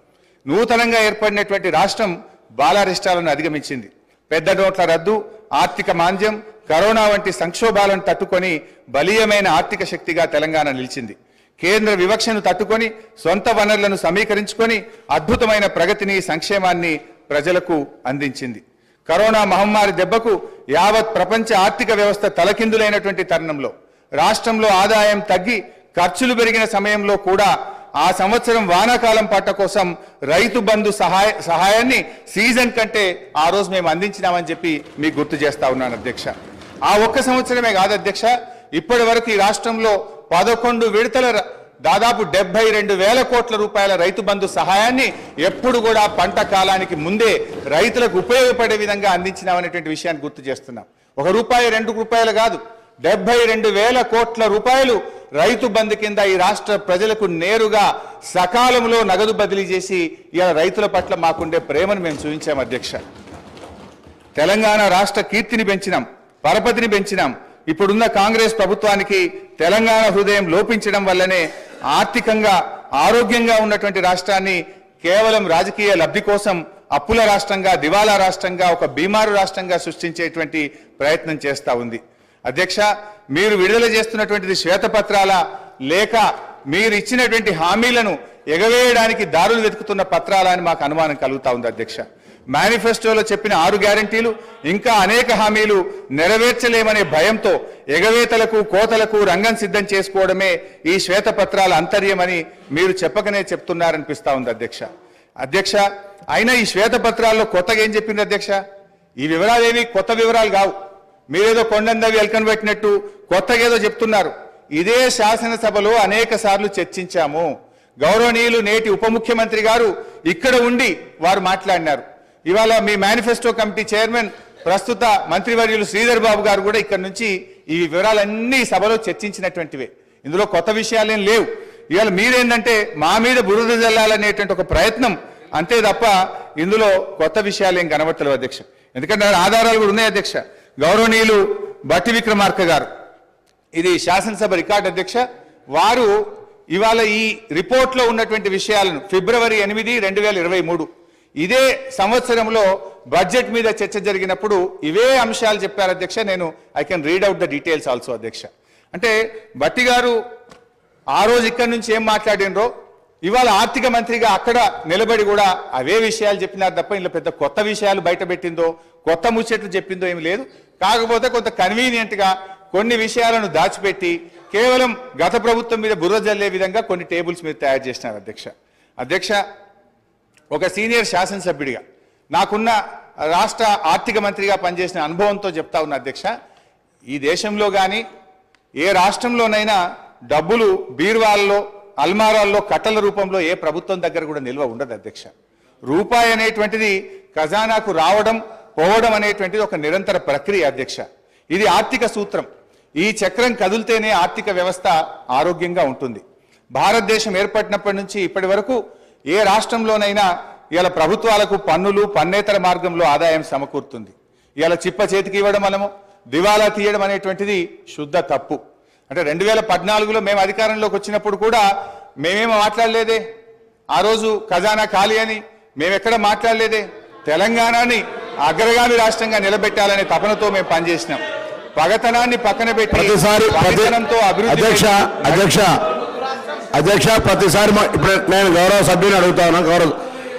నూతనంగా ఏర్పడినటువంటి రాష్ట్రం బాలారిష్టాలను అధిగమించింది పెద్ద నోట్ల రద్దు ఆర్థిక మాంద్యం కరోనా వంటి సంక్షోభాలను తట్టుకొని బలీయమైన ఆర్థిక శక్తిగా తెలంగాణ నిలిచింది కేంద్ర వివక్షను తట్టుకొని సొంత వనరులను సమీకరించుకొని అద్భుతమైన ప్రగతిని సంక్షేమాన్ని ప్రజలకు అందించింది కరోనా మహమ్మారి దెబ్బకు యావత్ ప్రపంచ ఆర్థిక వ్యవస్థ తలకిందులైనటువంటి తరుణంలో రాష్ట్రంలో ఆదాయం తగ్గి ఖర్చులు పెరిగిన సమయంలో కూడా ఆ సంవత్సరం వానాకాలం పంట కోసం రైతు బంధు సహాయ సహాయాన్ని సీజన్ కంటే ఆ రోజు మేము అందించినామని చెప్పి మీకు గుర్తు చేస్తా ఉన్నాను అధ్యక్ష ఆ ఒక్క సంవత్సరమే కాదు అధ్యక్ష ఇప్పటి వరకు ఈ రాష్ట్రంలో పదకొండు విడతల ర- దాదాపు డెబ్బై రెండు వేల కోట్ల రూపాయల రైతు బంధు సహాయాన్ని ఎప్పుడు కూడా పంట కాలానికి ముందే రైతులకు ఉపయోగపడే విధంగా అందించినామనేటువంటి విషయాన్ని గుర్తు చేస్తున్నాం ఒక రూపాయి రెండు రూపాయలు కాదు డెబ్బై రెండు వేల కోట్ల రూపాయలు రైతు బంధు కింద ఈ రాష్ట్ర ప్రజలకు నేరుగా సకాలంలో నగదు బదిలీ చేసి ఇలా రైతుల పట్ల మాకుండే ప్రేమను మేము చూపించాం అధ్యక్ష తెలంగాణ రాష్ట్ర కీర్తిని పెంచినాం పరపతిని పెంచినాం ఇప్పుడున్న కాంగ్రెస్ ప్రభుత్వానికి తెలంగాణ హృదయం లోపించడం వల్లనే ఆర్థికంగా ఆరోగ్యంగా ఉన్నటువంటి రాష్ట్రాన్ని కేవలం రాజకీయ లబ్ధి కోసం అప్పుల రాష్ట్రంగా దివాలా రాష్ట్రంగా ఒక బీమారు రాష్ట్రంగా సృష్టించేటువంటి ప్రయత్నం చేస్తా ఉంది అధ్యక్ష మీరు విడుదల చేస్తున్నటువంటిది శ్వేతపత్రాల లేక మీరు ఇచ్చినటువంటి హామీలను ఎగవేయడానికి దారులు వెతుకుతున్న పత్రాల అని మాకు అనుమానం కలుగుతా ఉంది అధ్యక్ష మేనిఫెస్టోలో చెప్పిన ఆరు గ్యారంటీలు ఇంకా అనేక హామీలు నెరవేర్చలేమనే భయంతో ఎగవేతలకు కోతలకు రంగం సిద్ధం చేసుకోవడమే ఈ శ్వేతపత్రాల అంతర్యమని మీరు చెప్పకనే చెప్తున్నారనిపిస్తా ఉంది అధ్యక్ష అధ్యక్ష అయినా ఈ శ్వేతపత్రాల్లో కొత్తగా ఏం చెప్పింది అధ్యక్ష ఈ వివరాలు ఏవి కొత్త వివరాలు కావు మీరేదో కొండందవి ఎల్కన్ పెట్టినట్టు కొత్తగా ఏదో చెప్తున్నారు ఇదే శాసనసభలో అనేక సార్లు చర్చించాము గౌరవనీయులు నేటి ఉప ముఖ్యమంత్రి గారు ఇక్కడ ఉండి వారు మాట్లాడినారు ఇవాళ మీ మేనిఫెస్టో కమిటీ చైర్మన్ ప్రస్తుత మంత్రివర్యులు శ్రీధర్ బాబు గారు కూడా ఇక్కడ నుంచి ఈ వివరాలన్నీ సభలో చర్చించినటువంటివే ఇందులో కొత్త విషయాలేం లేవు ఇవాళ మీరేంటంటే మా మీద బురద జల్లాలనేటువంటి ఒక ప్రయత్నం అంతే తప్ప ఇందులో కొత్త విషయాలు ఏం కనబట్టలేవు అధ్యక్ష ఎందుకంటే ఆధారాలు కూడా ఉన్నాయి అధ్యక్ష గౌరవనీయులు బట్టి విక్రమార్క గారు ఇది శాసనసభ రికార్డు అధ్యక్ష వారు ఇవాళ ఈ రిపోర్ట్లో ఉన్నటువంటి విషయాలను ఫిబ్రవరి ఎనిమిది రెండు వేల ఇరవై మూడు ఇదే సంవత్సరంలో బడ్జెట్ మీద చర్చ జరిగినప్పుడు ఇవే అంశాలు చెప్పారు అధ్యక్ష నేను I can read out the details also అధ్యక్ష అంటే బట్టి గారు ఆ రోజు ఇక్కడి నుంచి ఏం మాట్లాడినరో ఇవాళ ఆర్థిక మంత్రిగా అక్కడ నిలబడి కూడా అవే విషయాలు చెప్పినారు తప్ప ఇందులో పెద్ద కొత్త విషయాలు బయట పెట్టిందో కొత్త ముచ్చట్లు చెప్పిందో ఏమి లేదు కాకపోతే కొంత కన్వీనియంట్ గా కొన్ని విషయాలను దాచిపెట్టి కేవలం గత ప్రభుత్వం మీద బుర్ర జల్లే విధంగా కొన్ని టేబుల్స్ మీద తయారు చేసినారు అధ్యక్ష అధ్యక్ష ఒక సీనియర్ శాసనసభ్యుడిగా నాకున్న రాష్ట్ర ఆర్థిక మంత్రిగా పనిచేసిన అనుభవంతో చెప్తా ఉన్నా అధ్యక్ష ఈ దేశంలో కానీ ఏ రాష్ట్రంలోనైనా డబ్బులు బీర్వాల్లో అల్మారాల్లో కట్టల రూపంలో ఏ ప్రభుత్వం దగ్గర కూడా నిల్వ ఉండదు అధ్యక్ష రూపాయి అనేటువంటిది ఖజానాకు రావడం పోవడం అనేటువంటిది ఒక నిరంతర ప్రక్రియ అధ్యక్ష ఇది ఆర్థిక సూత్రం ఈ చక్రం కదిలితేనే ఆర్థిక వ్యవస్థ ఆరోగ్యంగా ఉంటుంది భారతదేశం ఏర్పడినప్పటి నుంచి ఇప్పటి వరకు ఏ రాష్ట్రంలోనైనా ఇలా ప్రభుత్వాలకు పన్నులు పన్నేతర మార్గంలో ఆదాయం సమకూరుతుంది ఇలా చిప్ప చేతికి ఇవ్వడం మనము దివాలా తీయడం అనేటువంటిది శుద్ధ తప్పు అంటే రెండు వేల పద్నాలుగులో మేము అధికారంలోకి వచ్చినప్పుడు కూడా మేమేమో మాట్లాడలేదే ఆ రోజు ఖజానా ఖాళీ అని మేమెక్కడ మాట్లాడలేదే తెలంగాణని అగ్రగామి రాష్ట్రంగా నిలబెట్టాలనే తపనతో మేము పనిచేసినాం పగతనాన్ని పక్కన పెట్టి ప్రతిసారి ప్రతి పనితనంతో అభివృద్ధి అధ్యక్ష అధ్యక్ష అధ్యక్ష ప్రతిసారి మా- ఇప్పుడు నేను గౌరవ సభ్యుని అడుగుతాను గౌరవ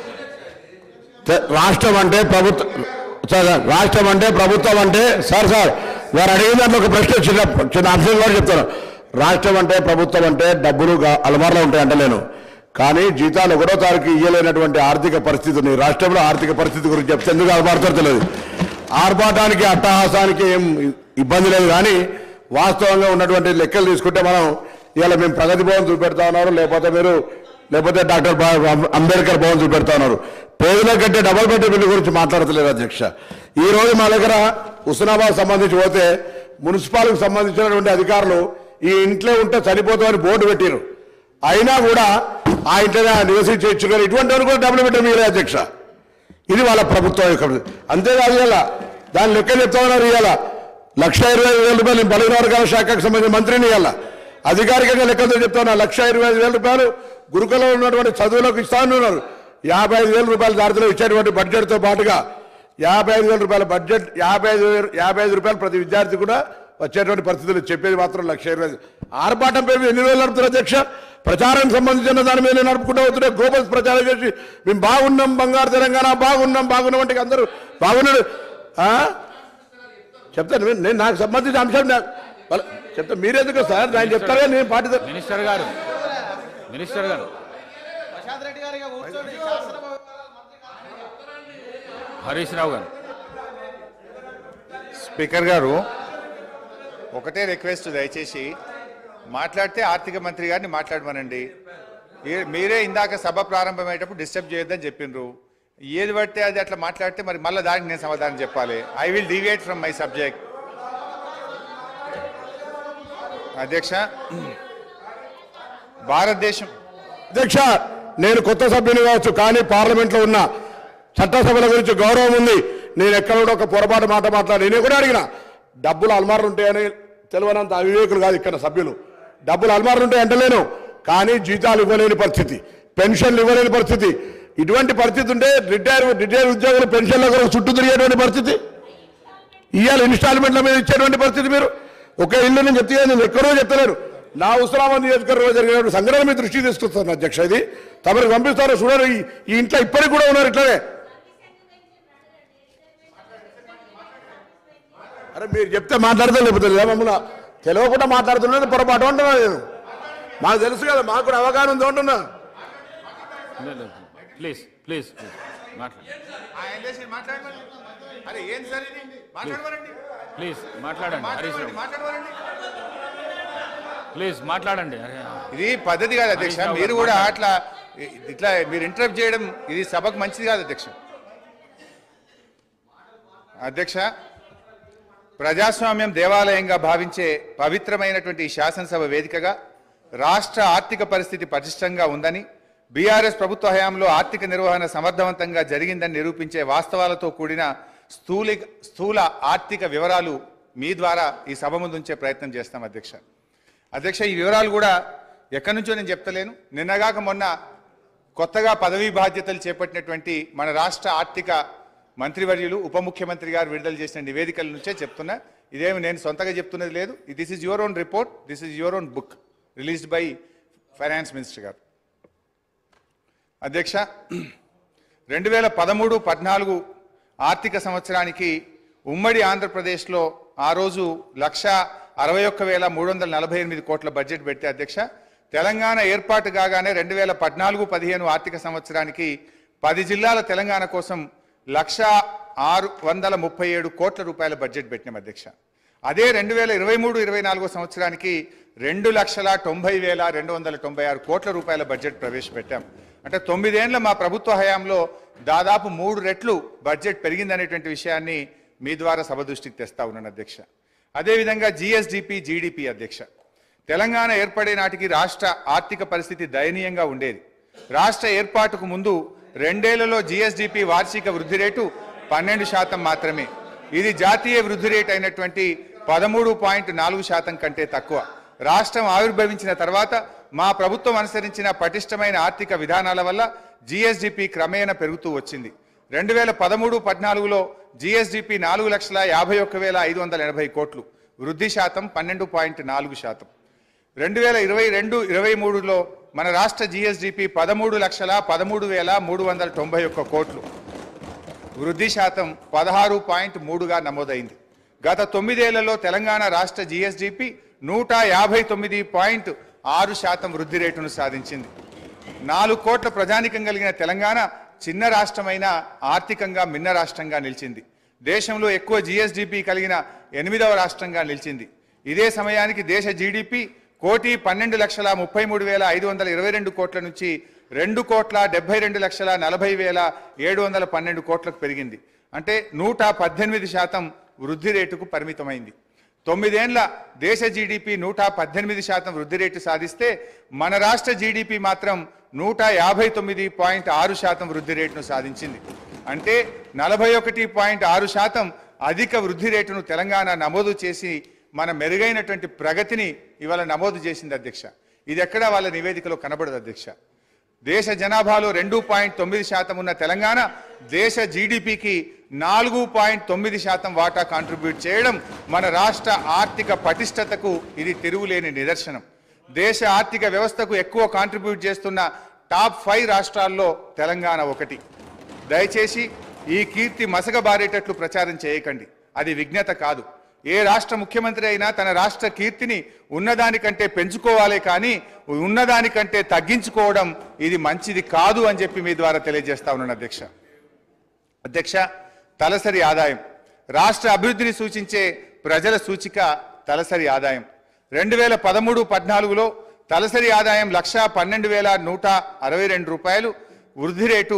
తె- రాష్ట్రం అంటే ప్రభుత్వం సార్ సార్, రాష్ట్రం అంటే ప్రభుత్వం అంటే సార్ సార్ వారు అడిగిన దాంట్లో ఒక ప్రశ్న చిన్న చిన్న అంశం కూడా చెప్తాను రాష్ట్రం అంటే ప్రభుత్వం అంటే డబ్బులు గా- అలమారులో ఉంటాయి అంటలేను కానీ జీతాలు ఒకటో తారీఖు ఇయ్యలేనటువంటి ఆర్థిక పరిస్థితి ఉంది రాష్ట్రంలో ఆర్థిక పరిస్థితి గురించి చెప్తే ఎందుకు అలమారుతారో తెలియదు ఆర్భాటానికి అట్టహాసానికి ఏం ఇబ్బంది లేదు కానీ వాస్తవంగా ఉన్నటువంటి లెక్కలు తీసుకుంటే మనం ఇవాళ మేము ప్రగతి భవన్ చూపెడతా ఉన్నారు లేకపోతే మీరు లేకపోతే డాక్టర్ బా- అంబేద్కర్ భవన్ చూపెడతా ఉన్నారు పేదల కంటే డబల్ బెడ్ బిల్లు గురించి మాట్లాడతలేరు అధ్యక్ష ఈ రోజు మా దగ్గర హుస్నాబాద్ సంబంధించి పోతే మున్సిపాల్కి సంబంధించినటువంటి అధికారులు ఈ ఇంట్లో ఉంటే చనిపోతామని బోర్డు పెట్టారు అయినా కూడా ఆ ఇంట్లోనే నివసించి ఇచ్చుకొని ఇటువంటి వారు కూడా డబ్బులు పెట్టడం మీరే అధ్యక్ష ఇది వాళ్ళ ప్రభుత్వం యొక్క అంతేకాదు ఇవాళ దాని లెక్క చెప్తా ఉన్నారు ఇవాళ లక్ష ఇరవై ఐదు వేల రూపాయలు నేను బలహీన వర్గాల శాఖకు సంబంధించిన మంత్రిని ఇవాళ అధికారికంగా లెక్కలతో చెప్తా ఉన్నా లక్ష ఇరవై ఐదు వేల రూపాయలు గురుకులంలో ఉన్నటువంటి చదువులకు ఇస్తా ఉన్నారు యాభై ఐదు వేల రూపాయల దారిలో ఇచ్చేటువంటి బడ్జెట్తో పాటుగా యాభై ఐదు వేల రూపాయల బడ్జెట్ యాభై ఐదు వేల యాభై ఐదు రూపాయలు ప్రతి విద్యార్థి కూడా వచ్చేటువంటి పరిస్థితులు చెప్పేది మాత్రం లక్ష ఇరవై ఐదు. ఆర్భాటం పేరు మీద ఎన్ని రోజులు నడుపుతారు అధ్యక్ష ప్రచారానికి సంబంధించిన దాని మీద నడుపుకుంటూ అవుతున్నాయి గ్లోబల్స్ ప్రచారం చేసి మేము బాగున్నాం బంగారు తెలంగాణ బాగున్నాం బాగున్నాం అంటే అందరూ బాగున్నాడు ఆ? చెప్తాను నేను- నేను నాకు సంబంధించిన అంశం నాకు- వాళ్ళ- చెప్తా మీరెందుకు సార్ నేను చెప్తాను కదా, నేను పార్టీ తరఫు- మినిస్టర్ గారు మినిస్టర్ గారు ప్రశాంత్ రెడ్డి గారిగా కూర్చోండి శాసనసభ వ్యవహారాల మంత్రి గారు. హరీష్ రావు గారు స్పీకర్ గారు ఒకటే రిక్వెస్ట్ దయచేసి మాట్లాడితే ఆర్థిక మంత్రి గారిని మాట్లాడమనండి ఏ- మీరే ఇందాక సభ ప్రారంభమయ్యేటప్పుడు డిస్టర్బ్ చేయొద్దని చెప్పిండ్రు ఏది పడితే అది అట్లా మాట్లాడితే మరి మళ్ళీ దానికి నేను సమాధానం చెప్పాలి I will deviate from my subject అధ్యక్ష భారతదేశం అధ్యక్ష నేను కొత్త సభ్యుని కావచ్చు కానీ పార్లమెంట్లో ఉన్న చట్టసభల గురించి గౌరవం ఉంది నేను ఎక్కడ కూడా ఒక పొరపాటు మాట మాట్లాడి నేను కూడా అడిగిన డబ్బులు అల్మార్లు ఉంటాయని తెలియనంత అవివేకులు కాదు ఇక్కడ సభ్యులు డబ్బులు అల్మార్లు ఉంటాయి అంటలేను కానీ జీతాలు ఇవ్వలేని పరిస్థితి పెన్షన్లు ఇవ్వలేని పరిస్థితి ఇటువంటి పరిస్థితి ఉంటే రిటైర్ రిటైర్ ఉద్యోగులు పెన్షన్ల కొరకు చుట్టూ తిరిగేటువంటి పరిస్థితి ఇవాళ ఇన్స్టాల్మెంట్ల మీద ఇచ్చేటువంటి పరిస్థితి మీరు ఒక ఇల్లు నేను చెప్తే నేను ఎక్కడో చెప్తలేను నా ఉస్మానాబాద్ నియోజకవర్గంలో జరిగిన సంఘటన మీ దృష్టికి తీసుకొస్తాను అధ్యక్ష ఇది తమరికి పంపిస్తారు చూడరు ఈ- ఈ ఇంట్లో ఇప్పటికి కూడా ఉన్నారు ఇట్లనే అరే మీరు చెప్తే మాట్లాడితే లేకపోతే లేదా మమ్మల్ని తెలియకుండా మాట్లాడుతున్నది పొరపాటు అంటున్నా నేను మాకు తెలుసు కదా మాకు కూడా అవగాహన ఉంది అంటున్నా ప్లీజ్ ప్లీజ్ మాట్లాడండి అరే ఏం సార్ ఇది మాట్లాడమనండి ప్లీజ్ మాట్లాడండి హరీష్ రావు మాట్లాడమనండి ప్లీజ్ మాట్లాడండి అరే, ఇది పద్ధతి కాదు అధ్యక్ష హరీష్ రావు మీరు గారు కూడా అట్లా ఇ- ఇట్లా మీరు ఇంటరప్ట్ చేయడం ఇది సభకు మంచిది కాదు అధ్యక్ష అధ్యక్ష ప్రజాస్వామ్యం దేవాలయంగా భావించే పవిత్రమైనటువంటి ఈ శాసనసభ వేదికగా రాష్ట్ర ఆర్థిక పరిస్థితి పటిష్టంగా ఉందని బీఆర్ఎస్ ప్రభుత్వ హయాంలో ఆర్థిక నిర్వహణ సమర్థవంతంగా జరిగిందని నిరూపించే వాస్తవాలతో కూడిన స్థూలి స్థూల ఆర్థిక వివరాలు మీ ద్వారా ఈ సభ ముందు ఉంచే ప్రయత్నం చేస్తాం అధ్యక్ష అధ్యక్ష ఈ వివరాలు కూడా ఎక్కడి నుంచో నేను చెప్తలేను నిన్నగాక మొన్న కొత్తగా పదవీ బాధ్యతలు చేపట్టినటువంటి మన రాష్ట్ర ఆర్థిక మంత్రివర్యులు ఉప ముఖ్యమంత్రి గారు విడుదల చేసిన నివేదికల నుంచే చెప్తున్నా ఇదేమి నేను సొంతగా చెప్తున్నది లేదు this is your own report this is your own book released by finance minister గారు అధ్యక్ష రెండు వేల పదమూడు పద్నాలుగు ఆర్థిక సంవత్సరానికి ఉమ్మడి ఆంధ్రప్రదేశ్లో ఆ రోజు లక్ష అరవై ఒక్క వేల మూడు వందల నలభై ఎనిమిది కోట్ల బడ్జెట్ పెడితే అధ్యక్ష తెలంగాణ ఏర్పాటు కాగానే రెండు వేల పద్నాలుగు పదిహేను ఆర్థిక సంవత్సరానికి పది జిల్లాల తెలంగాణ కోసం లక్ష ఆరు వందల ముప్పై ఏడు కోట్ల రూపాయల బడ్జెట్ పెట్టినాం అధ్యక్ష అదే రెండు వేల ఇరవై మూడు ఇరవై నాలుగో సంవత్సరానికి రెండు లక్షల తొంభై వేల రెండు వందల తొంభై ఆరు కోట్ల రూపాయల బడ్జెట్ ప్రవేశపెట్టాం అంటే తొమ్మిదేండ్ల మా ప్రభుత్వ హయాంలో దాదాపు మూడు రెట్లు బడ్జెట్ పెరిగిందనేటువంటి విషయాన్ని మీ ద్వారా సభ దృష్టికి తెస్తా ఉన్నాను అధ్యక్ష అదేవిధంగా జిఎస్డిపి జీడిపి అధ్యక్ష తెలంగాణ ఏర్పడే నాటికి రాష్ట్ర ఆర్థిక పరిస్థితి దయనీయంగా ఉండేది రాష్ట్ర ఏర్పాటుకు ముందు రెండేళ్లలో జిఎస్డిపి వార్షిక వృద్ధి రేటు పన్నెండు శాతం మాత్రమే ఇది జాతీయ వృద్ధి రేటు అయినటువంటి పదమూడు పాయింట్ నాలుగు శాతం కంటే తక్కువ రాష్ట్రం ఆవిర్భవించిన తర్వాత మా ప్రభుత్వం అనుసరించిన పటిష్టమైన ఆర్థిక విధానాల వల్ల జిఎస్డిపి క్రమేణా పెరుగుతూ వచ్చింది రెండు వేల పదమూడు పద్నాలుగులో జిఎస్డిపి నాలుగు లక్షల యాభై ఒక్క వేల ఐదు వందల ఎనభై కోట్లు వృద్ధి శాతం పన్నెండు పాయింట్ నాలుగు శాతం రెండు వేల ఇరవై రెండు ఇరవై మూడులో మన రాష్ట్ర జిఎస్డిపి పదమూడు లక్షల పదమూడు వేల మూడు వందల తొంభై ఒక్క కోట్లు వృద్ధి శాతం పదహారు పాయింట్ మూడుగా నమోదైంది గత తొమ్మిదేళ్లలో తెలంగాణ రాష్ట్ర జిఎస్డిపి నూట యాభై తొమ్మిది పాయింట్ ఆరు శాతం వృద్ధి రేటును సాధించింది నాలుగు కోట్ల ప్రజానికం కలిగిన తెలంగాణ చిన్న రాష్ట్రమైన ఆర్థికంగా మిన్న రాష్ట్రంగా నిలిచింది దేశంలో ఎక్కువ జిఎస్డిపి కలిగిన ఎనిమిదవ రాష్ట్రంగా నిలిచింది ఇదే సమయానికి దేశ జీడిపి కోటి పన్నెండు లక్షల ముప్పై మూడు వేల ఐదు వందల ఇరవై రెండు కోట్ల నుంచి రెండు కోట్ల డెబ్బై రెండు లక్షల నలభై వేల ఏడు వందల పన్నెండు కోట్లకు పెరిగింది అంటే నూట పద్దెనిమిది శాతం వృద్ధి రేటుకు పరిమితమైంది తొమ్మిదేండ్ల దేశ జీడిపి నూట పద్దెనిమిది శాతం వృద్ధి రేటు సాధిస్తే మన రాష్ట్ర జీడిపి మాత్రం నూట యాభై తొమ్మిది పాయింట్ ఆరు శాతం వృద్ధి రేటును సాధించింది అంటే నలభై ఒకటి పాయింట్ ఆరు శాతం అధిక వృద్ధి రేటును తెలంగాణ నమోదు చేసి మన మెరుగైనటువంటి ప్రగతిని ఇవాళ నమోదు చేసింది అధ్యక్ష ఇది ఎక్కడా వాళ్ళ నివేదికలో కనబడదు అధ్యక్ష దేశ జనాభాలో రెండు పాయింట్ తొమ్మిది శాతం ఉన్న తెలంగాణ దేశ జీడిపికి నాలుగు పాయింట్ తొమ్మిది శాతం వాటా కాంట్రిబ్యూట్ చేయడం మన రాష్ట్ర ఆర్థిక పటిష్టతకు ఇది తిరుగులేని నిదర్శనం దేశ ఆర్థిక వ్యవస్థకు ఎక్కువ కాంట్రిబ్యూట్ చేస్తున్న టాప్ ఫైవ్ రాష్ట్రాల్లో తెలంగాణ ఒకటి దయచేసి ఈ కీర్తి మసకబారేటట్లు ప్రచారం చేయకండి అది విజ్ఞత కాదు ఏ రాష్ట్ర ముఖ్యమంత్రి అయినా తన రాష్ట్ర కీర్తిని ఉన్నదానికంటే పెంచుకోవాలే కానీ ఉన్నదానికంటే తగ్గించుకోవడం ఇది మంచిది కాదు అని చెప్పి మీ ద్వారా తెలియజేస్తా ఉన్నాను అధ్యక్ష అధ్యక్ష తలసరి ఆదాయం రాష్ట్ర అభివృద్ధిని సూచించే ప్రజల సూచిక తలసరి ఆదాయం రెండు వేల పదమూడు పద్నాలుగులో తలసరి ఆదాయం లక్షా పన్నెండు వేల నూట అరవై రెండు రూపాయలు వృద్ధి రేటు